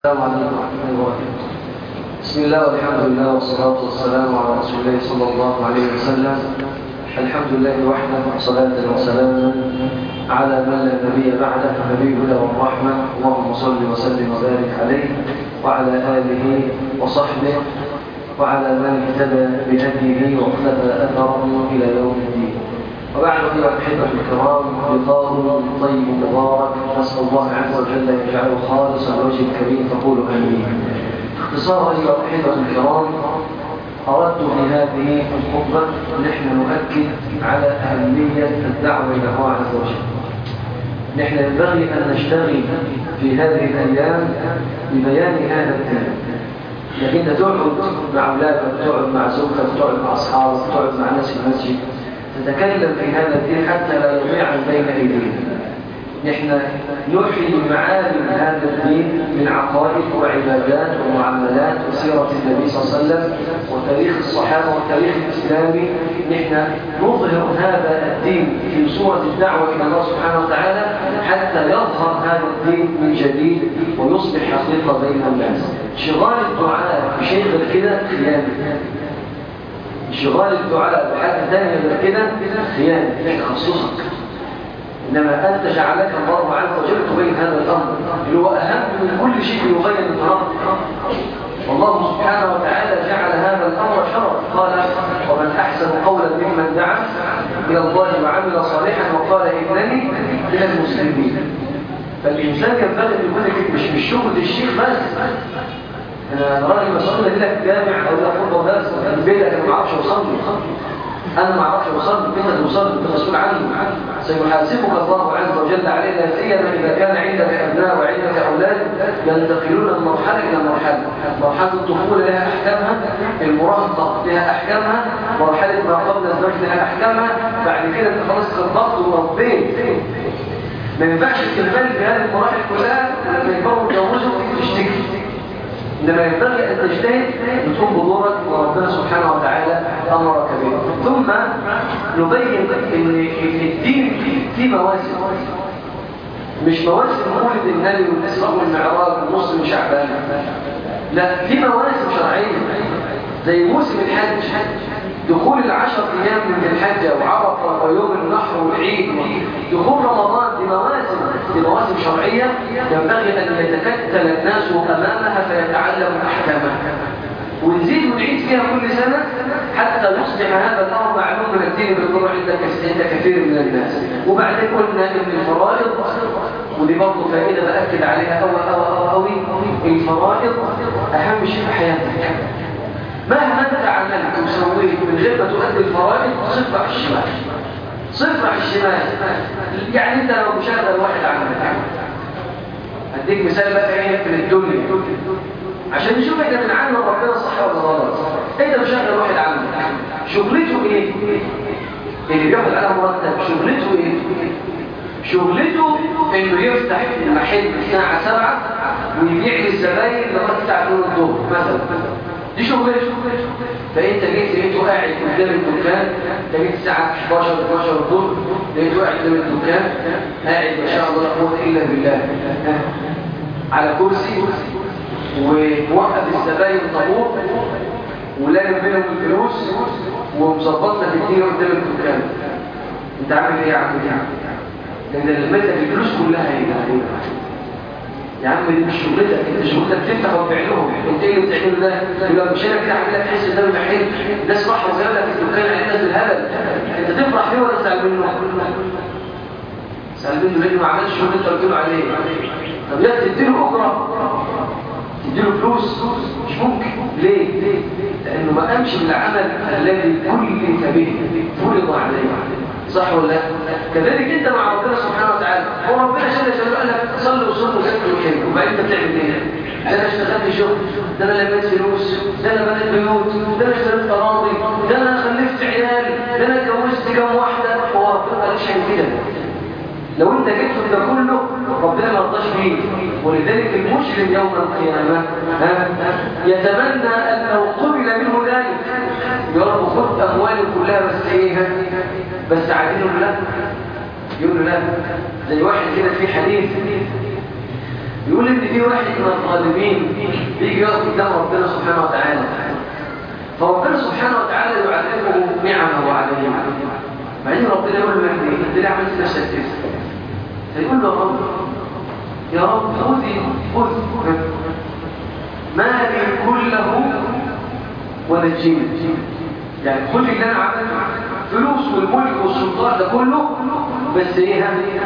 السلام عليكم ورحمة الله وبركاته بسم الله والحمد لله والصلاة والسلام على رسول الله صلى الله عليه وسلم الحمد لله وحده صلاة وسلاما على من لا نبي بعده نبي الهدى والرحمة اللهم صل وسلم وبارك عليه وعلى آله وصحبه وعلى من اهتدى بهديه واقتفى أثره إلى يوم الدين وبعد أيها الأحبة الكرام لقاء طيب مبارك نسأل الله عز وجل أن يجعله خالصا لوجه الكريم فقولوا آمين باختصار أيها الأحبة الكرام أردت في هذه الخطبة نحن نؤكد على أهمية الدعوة إلى الله عز وجل نحن ينبغي أن نشتغل في هذه الأيام ببيان هذا الدين لكن تقعد مع أولادك تقعد مع زوجتك تقعد مع أصحابك تقعد مع الناس في المسجد تتكلم في هذا الدين حتى لا يضيع بين أيدينا نحن نحيي معالم هذا الدين من عقائد وعبادات ومعاملات وسيرة النبي صلى الله عليه وسلم وتاريخ الصحابة والتاريخ الإسلامي نحن نظهر هذا الدين في صورة الدعوة إلى الله سبحانه وتعالى حتى يظهر هذا الدين من جديد ويصبح حقيقة بين الناس شغال الدعاء بشيء غير كده خيانة شغال الدعاء بحاجة ثانية من كده خيانة في تخصصك إنما أنت جعلك الله عز وجل تبين هذا الأمر اللي هو أهم من كل شيء يبين النهار والله سبحانه وتعالى جعل هذا الأمر شرف قال ومن أحسن قولا ممن دعا إلى الله وعمل صالحا وقال إنني من المسلمين فالإنسان ينبغي أن يكون مش مش شغل الشيخ بس انا راجل بصلي لك جامع او لا خطبه درس في البيت انا ما اعرفش اصلي انا ما اعرفش اصلي انت توصلي انت مسؤول عني سيحاسبك الله عز وجل علينا سيما اذا كان عندك ابناء وعندك اولاد ينتقلون من مرحله الى مرحله مرحله الطفوله لها احكامها المراهقه لها احكامها مرحله ما قبل الزواج لها احكامها بعد كده انت خلاص خطبت وربيت ما ينفعش تكمل في هذه المراحل كلها لما يكبروا يتجوزوا تشتكي إنما ينبغي أن تجتهد وتقوم بدورك وربنا سبحانه وتعالى أمرك به ثم نبين أن الدين في مواسم مش مواسم مولد النبي والإسراء والمعراج والنص من شعبان لا في مواسم شرعية زي موسم الحج دخول العشر أيام من الحج وعرفة ويوم النحر والعيد دخول رمضان دي مواسم دي مواسم شرعية ينبغي أن يتكتل الناس أمامها فيتعلموا أحكامها ونزيد ونعيد فيها كل سنة حتى يصبح هذا الأمر معلوم من الدين بالضرع عند كثير من الناس وبعدين قلنا أن الفرائض ودي برضه فائدة بأكد عليها أوي أوي أوي أوي الفرائض أهم شيء في حياتك مهما انت عملت وسويت من غير ما تؤدي الفرائض صفر على الشمال صفر على الشمال يعني انت لو مشاهد واحد عمل هديك مثال بقى ايه في الدنيا عشان نشوف احنا بنعلم ربنا صح ولا غلط انت مشاهد واحد عمل شغلته ايه اللي بياخد عليها مرتب شغلته ايه شغلته انه يفتح المحل الساعه 7 ويبيع للزباين لغايه الساعه 2 الظهر مثلا دي شغلته فانت جيت لقيته قاعد قدام الدكان لقيت الساعه 11 12 الظهر لقيته قاعد قدام الدكان قاعد ما شاء الله لا قوه الا بالله على كرسي وموقف الزباين طابور ولازم بينهم الفلوس ومظبط لك الدنيا قدام الدكان انت عامل ايه يا عم لان المثل الفلوس كلها هنا يا عم دي مش شغلتك انت شغلتك تفتح وتبيع لهم انت ايه اللي بتعمله ده يبقى مش انا كده عامل لك حس ده محل الناس راحوا وزيادة لك الدكان على الناس بالهبل انت تفرح فيه ولا تسال منه تسال منه لانه ما عملش الشغل اللي انت قلت له عليه طب يا تديله اجره تديله فلوس مش ممكن ليه لانه ما قامش بالعمل الذي كلف به فرض عليه صح ولا لا كذلك انت مع ربنا سبحانه وتعالى هو ربنا جل جلاله قال لك صلي وصلي وزكي وحب وبعدين انت بتعمل ايه ده انا اشتغلت شغل ده انا لميت فلوس ده انا بنيت بيوت ده انا اشتريت اراضي ده انا خلفت عيال ده انا اتجوزت كام واحده هو ربنا ما قالش كده لو انت جبت ده كله ربنا ما رضاش بيه ولذلك المسلم يوم القيامه يتمنى ان لو قبل منه ذلك يا رب خد اموالي كلها بس ايه بس عادله لا يقول له لا زي واحد كده في حديث يقول ان في واحد من الظالمين بيجي يقف قدام ربنا سبحانه وتعالى فربنا سبحانه وتعالى يعلمه نعمه عليه بعدين ربنا يقول له انت ليه عملت نفسك كده فيقول له يا رب يا رب خذي خذ مالي كله ونجيني يعني كل اللي انا عملته فلوس والملك والسلطان ده كله بس ايه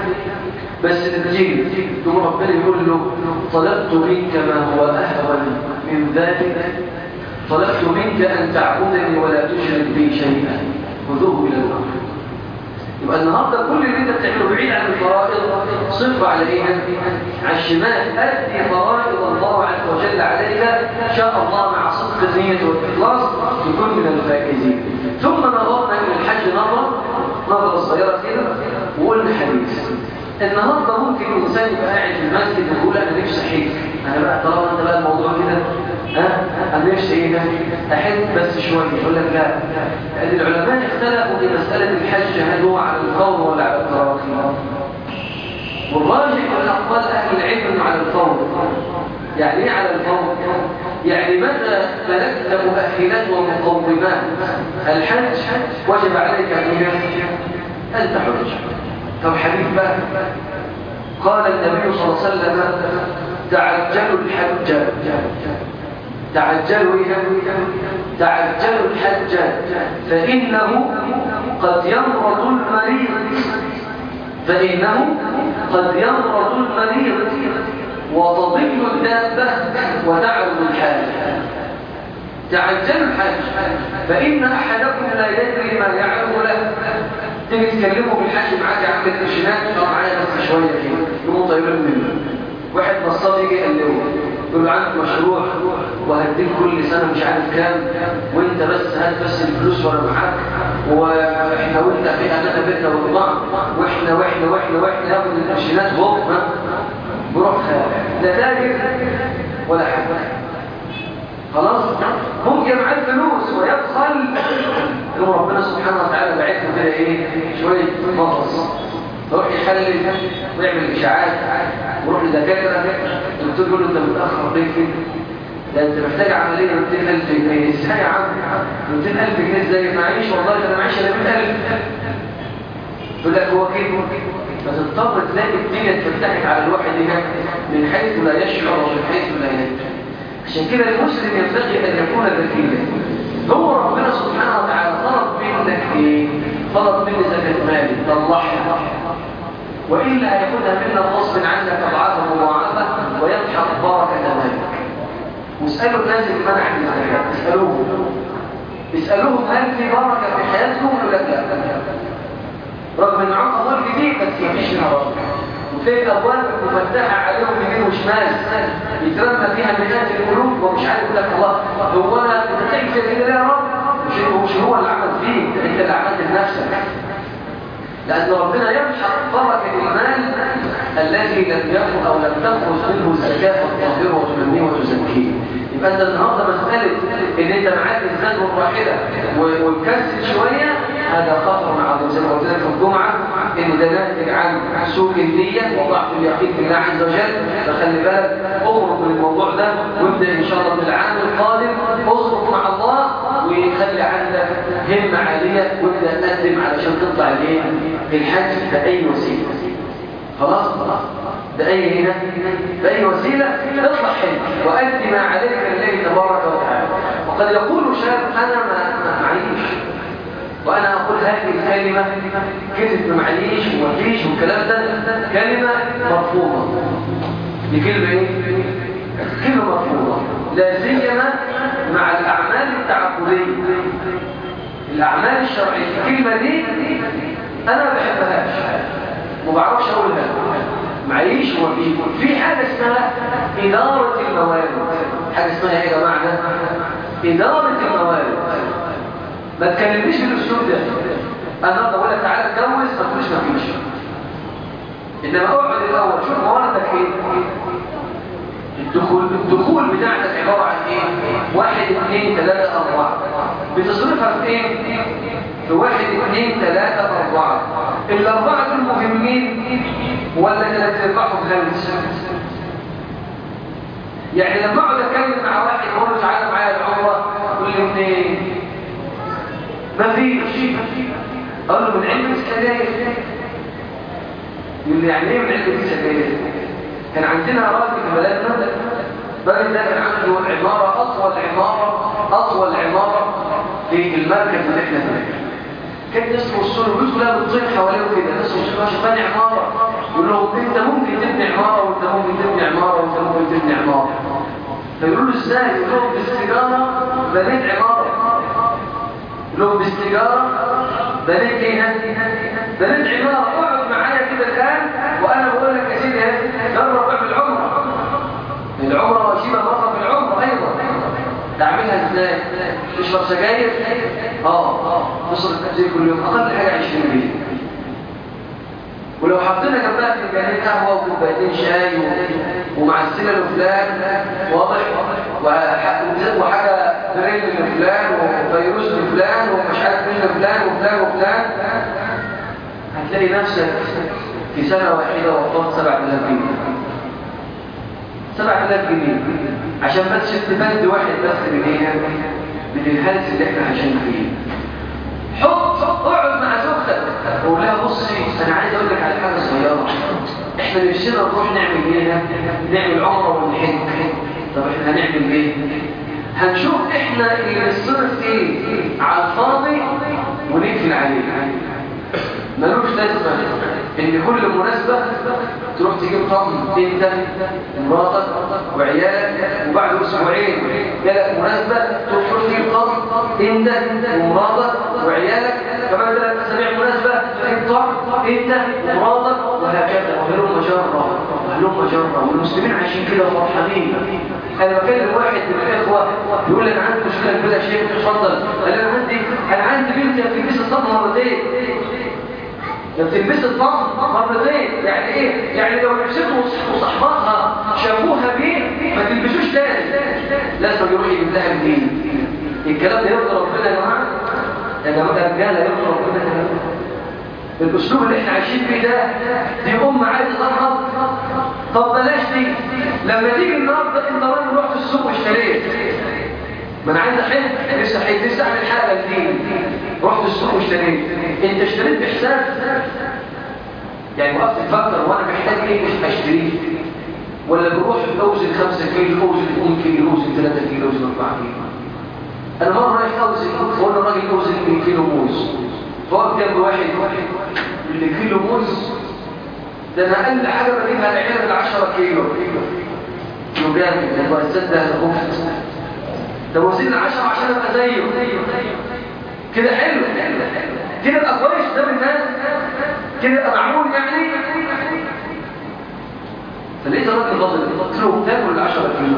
بس نتيجه ثم ربنا يقول له طلبت منك ما هو اهون من ذلك طلبت منك ان تعبدني ولا تشرك بي شيئا خذوه الى الامر يبقى النهارده كل اللي انت بتعمله بعيد عن الفرائض صرف على ايه على الشمال ادي فرائض الله عز وجل عليك ان شاء الله مع صدق النيه والاخلاص تكون من الفائزين ثم نظرنا الى الحج نظره نظره صغيره كده وقلنا حديث النهارده ممكن الانسان يبقى قاعد في المسجد ويقول انا نفسي احج انا بقى طالما انت بقى الموضوع كده ها انا نفسي ايه احج بس شويه يقول لك لا يعني العلماء اختلفوا في مساله الحج هل هو على الفور ولا على التراخي والراجح من اقوال اهل العلم على الفور يعني ايه على الفور يعني متى ملكت مؤهلات ومقومات الحج وجب عليك ان تحج طب حديث بقى قال النبي صلى الله عليه وسلم تعجلوا الحج تعجلوا إيه؟ تعجلوا الحج فإنه قد يمرض المريض فإنه قد يمرض المريض وتضل الدابة وتعرض الحاج تعجلوا الحج فإن أحدكم لا يدري ما يعرض له تيجي تكلمه بالحج معاك يا عم التشينات اه معايا بس شويه كده يقوموا طايرين منه واحد نصاب يجي يقلبه يقول له عندك مشروع وهديك كل سنه مش عارف كام وانت بس هات بس الفلوس وانا معاك واحنا وانت في امانه بيتنا وبعض واحنا واحنا واحنا واحنا ناخد التشينات هوب بروح لا تاجر ولا حاجه خلاص هم جمع الفلوس ويبخل يوم ربنا سبحانه وتعالى بعثه كده ايه شويه مغص يروح يحلل ويعمل اشاعات ويروح لدكاتره الدكتور يقول له انت متاخر ليه كده ده انت محتاج عمليه 200000 جنيه ازاي يا عم 200000 جنيه ازاي معيش والله ده انا معيش الا 100000 يقول لك هو كده فتضطر تلاقي الدنيا اتفتحت على الواحد هناك من حيث لا يشعر ومن حيث لا يدري عشان كده المسلم ينبغي ان يكون ذكيا هو ربنا سبحانه وتعالى طلب منك ايه طلب مني زكاه مالي طلعها والا هياخدها منا غصب عنك اضعافا مضاعفه ويمحق بركه مالك واسالوا الناس اللي منع الزكاه اسالوهم اسالوهم هل في بركه في حياتهم ولا لا رغم ان معاهم اموال كتير بس مفيش منها بركه وتلاقي الابواب مفتحه عليهم يمين وشمال يترمى فيها مئات القلوب ومش عارف يقول لك الله هو انا انت بتعمل كده ليه يا رب مش مش هو اللي عمل فيك انت اللي عملت لنفسك لان ربنا يمحق بركه المال الذي لم يكن او لم تخرج منه الزكاه الطاهره وتنميه وتزكيه يبقى انت النهارده مساله ان انت معاك الزاد والراحله ومكسل شويه هذا خطر عظيم زي ما قلت لك في الجمعه ان ده ناتج عن سوء النيه وضعف اليقين بالله عز وجل فخلي بالك اخرج من الموضوع ده وابدا ان شاء الله من العام القادم اخرج مع الله وخلي عندك همه عاليه وابدا تقدم علشان تطلع الايه الحج باي وسيله خلاص بأي هنا بأي وسيلة اطلع حج وأدي ما عليك لله تبارك وتعالى وقد يقول شاب أنا ما معيش وأنا أقول هذه الكلمة كلمة معيش ومفيش والكلام ده كلمة مرفوضة دي كلمة إيه؟ كلمة مرفوضة لا سيما مع الأعمال التعبدية الأعمال الشرعية الكلمة دي أنا ما بحبهاش ما بعرفش أقولها معيش ومفيش في حاجة اسمها إدارة الموارد حاجة اسمها إيه يا جماعة إدارة الموارد ما تكلمنيش بالاسلوب ده انا اقول لك تعالى اتجوز ما تقولش ما فيش انما اقعد الاول شوف مواردك ايه الدخول الدخول بتاعتك عباره عن ايه واحد اثنين ثلاثه اربعه بتصرفها في ايه في واحد اثنين ثلاثه اربعه الاربعه دول مهمين ولا ثلاثه اربعهم خمس يعني لما اقعد اتكلم مع واحد اقول له تعالى معايا العمره يقول لي منين ما فيش اقول له من علم السجاير يقول لي يعني ايه من علم السجاير كان عندنا راجل في بلدنا الراجل ده كان عنده عماره اطول عماره اطول عماره في المركز اللي احنا فيه كان اسمه السور البيوت كلها بتطير حواليه كده ناس مش بني عماره يقول لهم انت ممكن تبني عماره وانت ممكن تبني عماره وانت ممكن تبني عماره فيقولوا له ازاي يقول لهم بالسيجاره بنيت عماره يقول لهم بالسيجاره بنيت ايه بنيت عماره اقعد معايا كده الان وانا بقول لك يا سيدي جرب اعمل عمره العمره واجبه مره في العمره ايضا تعملها ازاي تشرب سجاير اه تصرف زي كل يوم اقل حاجه 20 جنيه ولو حطينا جنبها فنجانين قهوه وكوبايتين شاي ومعسله لفلان واضح وحاجه بريل لفلان وفيروز لفلان ومش عارف مين لفلان وفلان وفلان هتلاقي نفسك في سنه واحده وفرت 7000 جنيه 7000 جنيه عشان بس تبند واحد بس من ايه من الهلس اللي احنا عايشين فيه حط اقعد مع زوجتك وقول لها بصي انا عايز اقول لك على حاجه صغيره احنا نفسنا نروح نعمل ايه نعمل عمره ونحج طب احنا هنعمل ايه هنشوف احنا اللي نصرف ايه على الفاضي ونقفل عليه ملوش لازمه ان كل مناسبه تروح تجيب طقم انت مراتك وعيالك وبعد اسبوعين جالك مناسبه تروح تجيب طقم انت ومراتك وعيالك كمان ثلاث اسابيع مناسبه تجيب طقم انت ومراتك وهكذا وهلم جره وهلم جره والمسلمين عايشين كده فرحانين انا بكلم واحد من الاخوه يقول لي انا عندي مشكله كبيره يا شيخ اتفضل قال لي انا عندي انا عندي بنتي بتلبس الطقم مرتين لما تلبس الطقم مرتين يعني ايه يعني لو لبسته وصحباتها شافوها بيه ما تلبسوش تاني لازم يروح يجيب لها جديد الكلام ده يرضي ربنا يا جماعه يا جماعه الرجاله يرضي ربنا يا جماعه الاسلوب اللي احنا عايشين فيه ده دي ام عايزه تنهض طب بلاش دي لما تيجي النهارده انت راجل رحت السوق واشتريت ما انا عايز احب لسه حيد لسه اعمل حاجه جديده رحت السوق واشتريت انت اشتريت بحساب يعني وقفت تفكر وانا محتاج ايه مش هشتريه ولا بروح اوزن 5 كيلو اوزن 2 كيلو اوزن 3 كيلو اوزن 4 كيلو انا مره رايح اوزن وانا الراجل اوزن 2 كيلو موز فوقت جنب واحد واحد اللي كيلو موز ده انا اقل حاجه بجيبها العيال ب 10 كيلو كيلو جامد ده السد ده خفت ده وزن 10 عشان ابقى زيه كده حلو كده ابقى كويس قدام الناس كده ابقى معمول يعني فلقيت الراجل غضب قلت له تاكل 10 كيلو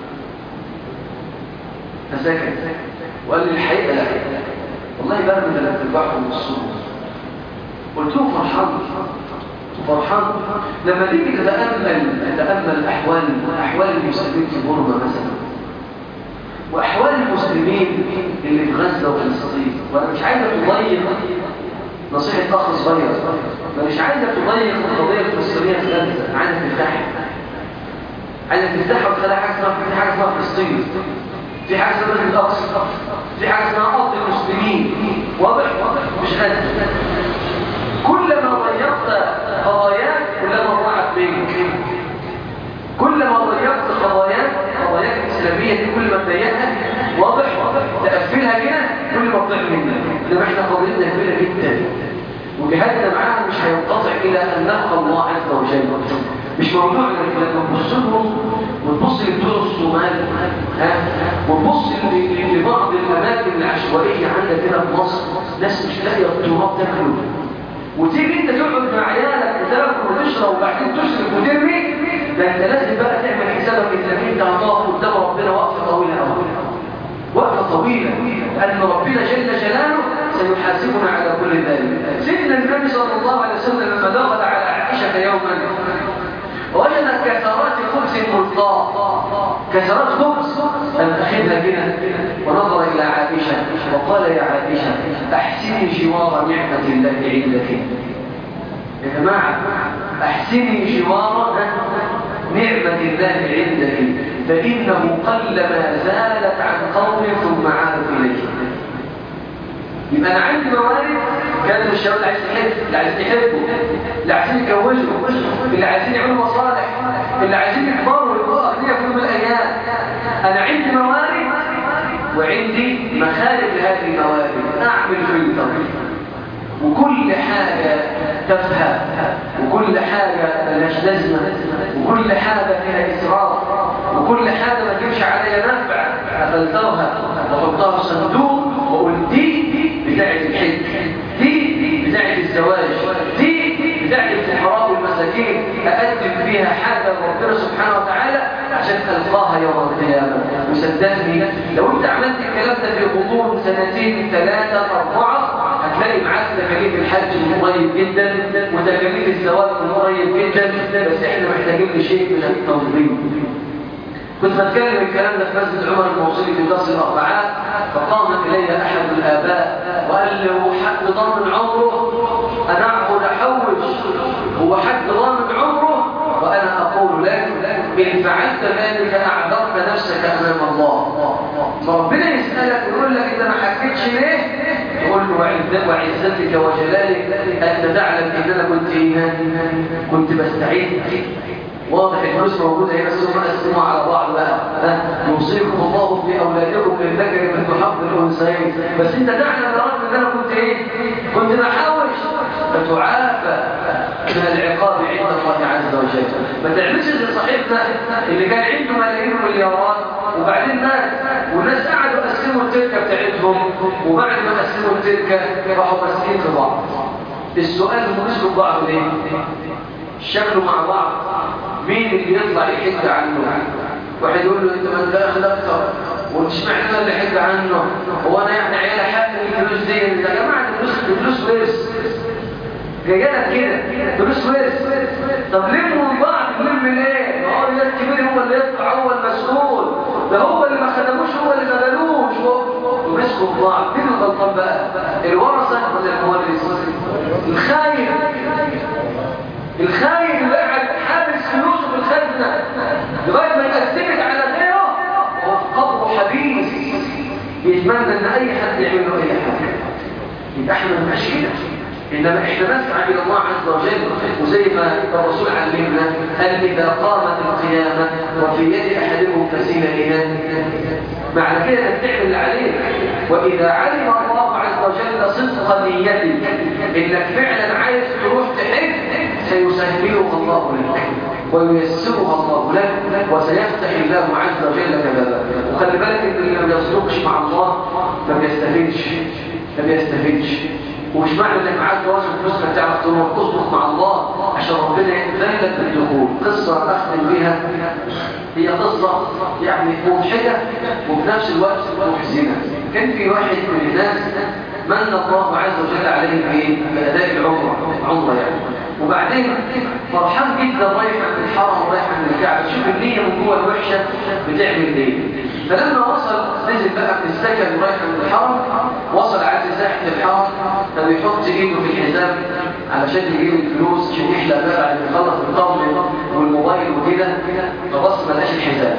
فسكت وقال لي الحقيقه لا والله برمي ثلاث ارباعهم الصوت قلت له فرحان فرحان لما تيجي تتامل تتامل احوال احوال المسلمين في بورما مثلا واحوال المسلمين اللي في غزه وفلسطين وانا مش عايزك تضيق نصيحه اخ صغير انا مش عايزك تضيق القضيه الفلسطينيه في غزه انا عايزك تفتحها عايزك تفتحها وتخلي حاجه اسمها في حاجه اسمها فلسطين في حاجه اسمها مسجد الاقصى في حاجه اسمها ارض المسلمين واضح مش غزه كلما ضيقت قضاياك كلما ضاعت منك كلما ضيقت قضاياك قضاياك الاسلاميه دي كل ما تضيقها واضح تقفلها كده كل ما تضيع منك انما احنا قضيتنا كبيره جدا وجهادنا معاها مش هينقطع الى ان نلقى الله عز وجل مش موضوع انك لما تبص لهم وتبص لبتوع الصومال ها وتبص لبعض الاماكن العشوائيه عندك هنا في مصر ناس مش لاقيه التراب تاكله وتيجي انت تقعد مع عيالك وتاكل وتشرب وبعدين تشرب وترمي ده انت لازم بقى تعمل حسابك انك انت هتقف قدام ربنا وقفه طويله قوي وقفه طويله ان ربنا جل جلاله سيحاسبنا على كل ذلك سيدنا النبي صلى الله عليه وسلم لما دخل على عائشه يوما وجدت كسرات خبز ملقاه كسرات خبز فاتخذها كده ونظر الى عائشه وقال يا عائشه احسني جوار نعمه الله عندك يا جماعه احسني جوار نعمه الله عندك فإنه قلما زالت عن قوم ثم عادوا إليه يبقى أنا عندي موارد كانوا الشباب اللي عايز يحب اللي عايز يحبوا اللي عايزين يتجوزوا اللي عايزين يعملوا مصالح اللي عايزين يكبروا ويبقوا أغنياء في يوم من الأيام أنا عندي موارد وعندي مخارج لهذه الموارد أعمل فلتر وكل حاجة تفهم وكل حاجة ملهاش لازمة وكل حاجة فيها إسراف وكل حاجة ما تجيبش عليها نفع أفلترها وحطها في صندوق وأقول دي بتاعة الحج دي بتاعة الزواج دي بتاعة الفقراء والمساكين أقدم فيها حاجة لربنا سبحانه وتعالى عشان ألقاها يوم القيامة وصدقني لو أنت عملت الكلام ده في غضون سنتين ثلاثة أربعة هتلاقي معاك تكاليف الحج من قريب جدا وتكاليف الزواج من قريب جدا بس احنا محتاجين لشيء من التنظيم كنت بتكلم الكلام ده في مسجد عمر الموصلي في درس الأربعاء فقام إلي أحد الآباء وقال له حد ضامن عمره أنا أعبد أحوش هو حد ضامن عمره وأنا أقول لك إن فعلت ذلك أعذرت نفسك أمام الله فربنا يسألك ويقول لك أنت ما حكيتش ليه تقول له وعز- وعزتك وجلالك أنت تعلم إن أنا كنت إيه كنت بستعيد واضح الفلوس موجودة هنا بس هم قسموا على بعض بقى ها؟ يوصيكم الله في أولادكم للذكر مثل حظ الأنثيين بس أنت تعلم يا رب إن أنا كنت إيه؟ كنت بحاول فتعافى من العقاب عند الله عز وجل ما تعملش زي صاحبنا اللي كان عنده ملايين ومليارات وبعدين مات والناس قعدوا يقسموا التركه بتاعتهم وبعد ما قسموا التركه راحوا ماسكين في بعض السؤال هم مسكوا في بعض ليه؟ شكلوا مع بعض مين اللي يطلع يحج عنه واحد يقول له انت ما انت اخذ اكتر ومش معنى انا اللي حج عنه هو انا يعني عيالي حق الفلوس دي يا جماعه الفلوس الفلوس ورث جايلك كده فلوس ورث طب لموا من بعض لم ليه؟ ما هو اللي الكبير هو اللي يطلع هو المسؤول ده هو اللي ما خدموش هو اللي ما بنوش ومسكوا في بعض مين الغلطان بقى؟ الورثه ولا المورث؟ الخاين الخاين اللي قاعد حابس فلوسه في الخزنه لغايه ما يقسمت على غيره وهو في قبره حبيس بيتمنى ان اي حد يعمل له اي حاجه يبقى احنا ما نبقاش كده انما احنا نسعى الى الله عز وجل وزي ما الرسول علمنا قال اذا قامت القيامه وفي يد احدكم فسيله معنى كده انك تعمل اللي عليك واذا علم الله عز وجل صدق نيتك انك فعلا عايز تروح تحج سيسهلها الله لك وييسرها الله لك وسيفتح الله عز وجل لك بابا وخلي بالك ان اللي ما بيصدقش مع الله ما بيستفيدش ما بيستفيدش ومش معنى انك معاك جواز وفلوس ما تعرف تروح تصدق مع الله عشان ربنا يأذن لك بالدخول قصه اختم بيها هي قصه يعني مضحكه وفي نفس الوقت محزنه كان في واحد من الناس من الله عز وجل عليه بايه؟ باداء العمره عمره يعني وبعدين فرحان جدا رايح عند الحرم ورايح عند الكعبه شوف النيه من جوه الوحشه بتعمل ايه فلما وصل نزل بقى من السكن ورايح عند الحرم وصل عند ساحه الحرم فبيحط ايده في الحزام علشان يجيب الفلوس عشان يحلق بقى بعد ما يخلص الطاوله والموبايل وكده فبص ما لقاش الحزام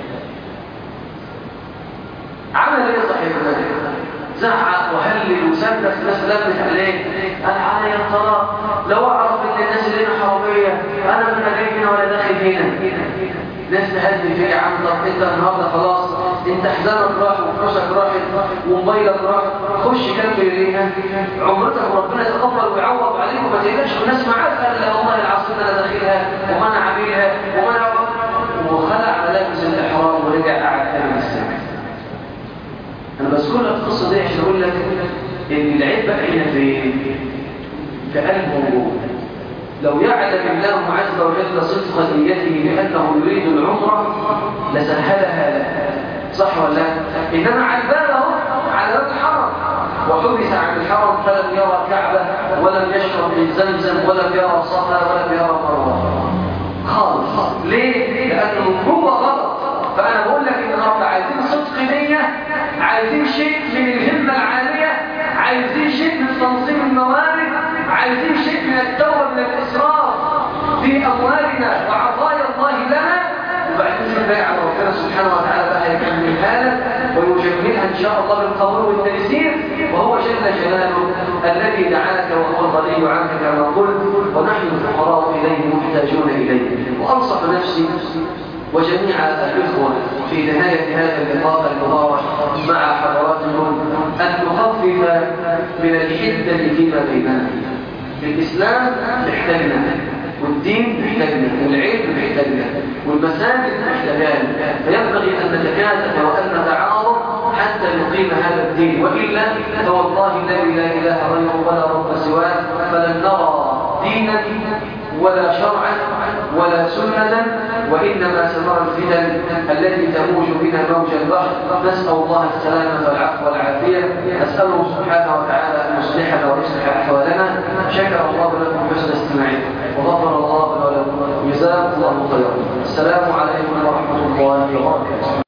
عمل ايه صاحب النبي زعق وهلل وسدف الناس لمت عليه قال علي الطلاق لو اعرف ان الناس اللي هنا حراميه انا من جاي هنا ولا داخل هنا ناس تهدي فيا يا عم طب انت النهارده خلاص انت حزامك راح وفلوسك راحت وموبايلك راح خش كمل لينا عمرتك وربنا يتقبل ويعوض عليك وما تقلقش والناس معاك قال لا والله العظيم انا داخلها وما انا عاملها وما انا وخلع ملابس الاحرام ورجع قعد تاني السنه انا بذكر لك القصه دي عشان اقول لك ان العيب بقى هنا في في قلبه لو يعلم الله عز وجل صدق نيته بانه يريد العمره لسهلها له صح ولا لا انما على الباب اهو على باب الحرم وحبس عن الحرم فلم يرى الكعبه ولم يشرب من زمزم ولم يرى صفا ولم يرى مروه خالص ليه لانه هو غلط فانا بقول لك النهارده عايزين صدق نيه عايزين شيء من الهمة العالية عايزين شيء من تنظيم الموارد عايزين شيء من التوبة من الإسراف في أموالنا وعطايا الله لنا وبعدين نبقى على ربنا سبحانه وتعالى بقى يكملها لك ويجملها ان شاء الله بالقبول والتيسير وهو جل جلاله الذي دعاك وهو الغني عنك كما قلت ونحن الفقراء اليه محتاجون اليه وانصح نفسي وجميع الإخوة في نهاية هذا اللقاء المبارك مع حضراتكم أن نخفف من الحدة فيما بيننا الإسلام محتاجنا والدين محتاجنا والعلم محتاجنا والمساجد محتاجان فينبغي أن نتكاتف وأن نتعاون حتى نقيم هذا الدين وإلا فوالله الذي لا إله غيره ولا رب سواه فلن نرى دينا ولا شرعا ولا سنة وإنما سنرى الفتن التي تموج بنا موج البحر نسأل الله السلامة والعفو والعافية أسأله سبحانه وتعالى أن يصلحنا ويصلح أحوالنا شكر الله لكم حسن استماعكم وغفر الله لنا ولكم جزاكم الله خيرا السلام عليكم ورحمة الله وبركاته